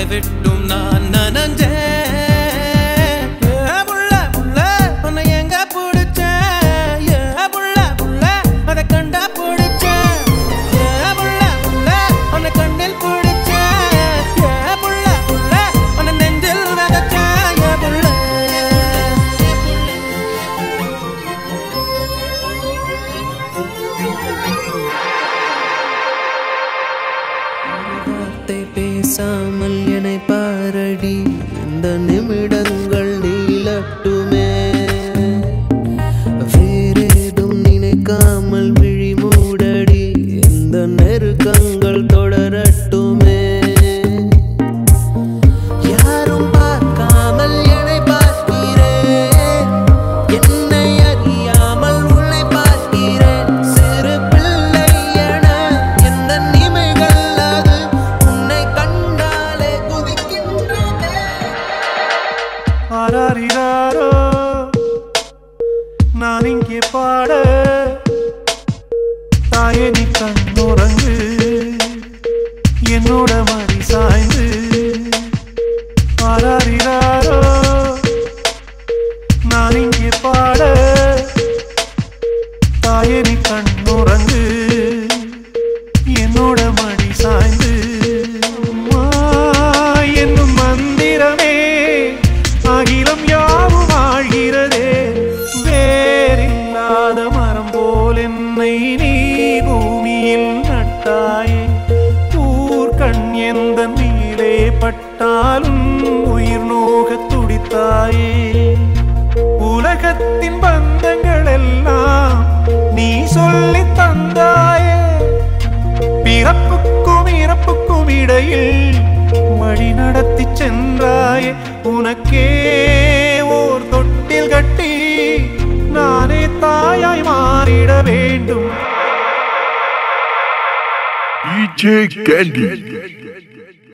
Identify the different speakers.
Speaker 1: விட்டும் நான் நனஞ்சேன் ஏ புள்ள, புள்ள, உன்னை எங்க புடிச்சேன்? ஏ புள்ள, புள்ள, அதை கண்டா புடிச்சேன். ஏ புள்ள, புள்ள, உன்னை கண்ணில் புடிச்சேன். ஏ புள்ள, புள்ள, உன்னை நெஞ்சில் விதைச்சேன். ஏ புள்ள. வார்த்தை பேசாமல் என்னை பாரடி இந்த நிமிடங்கள் நீளட்டுமே வேறேதும் நினைக்காமல் விழி மூடடி இந்த நெருக்கங்கள் தொடரட்டுமே யாரும் பார்க்காமல் என்னை பார்க்கிறேன் என்னை அறியாமல் உன்னை பார்க்கிறேன் சிறு பிள்ளை என எந்த நிமைகள் அது உன்னை கண்டாலே குதிக்கின்றதே
Speaker 2: ஆராரிராரோ நான் இங்கே பாட தாயே நீ கண்ணுறங்கு என்னோட மடி சாய்ந்து ஆராரிராரோ நான் இங்கே பாட தாயே நீ கண்ணுறங்கு என்னோட மடி சாய்ந்து அம்மா என்னும் மந்திரமே அகிலம் யாவும் ஆழ்கிறதே வேறில்லாத மரம் போல் என்னை நீ பூமியில் நட்டாயே ஊர்கண் எந்த நீரே பட்டாலும் உயிர் நோகத் துடித்தாயே உலகத்தின் பந்தங்கள் எல்லாம் நீ சொல்லி தந்தாயே பிறப்புக்கும் இறப்புக்கும் இடையில் வழி நடத்தி சென்றாயே உனக்கே ஓர் தொட்டில் கட்டி நானே தாயாய் மாறிட வேண்டும்
Speaker 3: DJ Candy.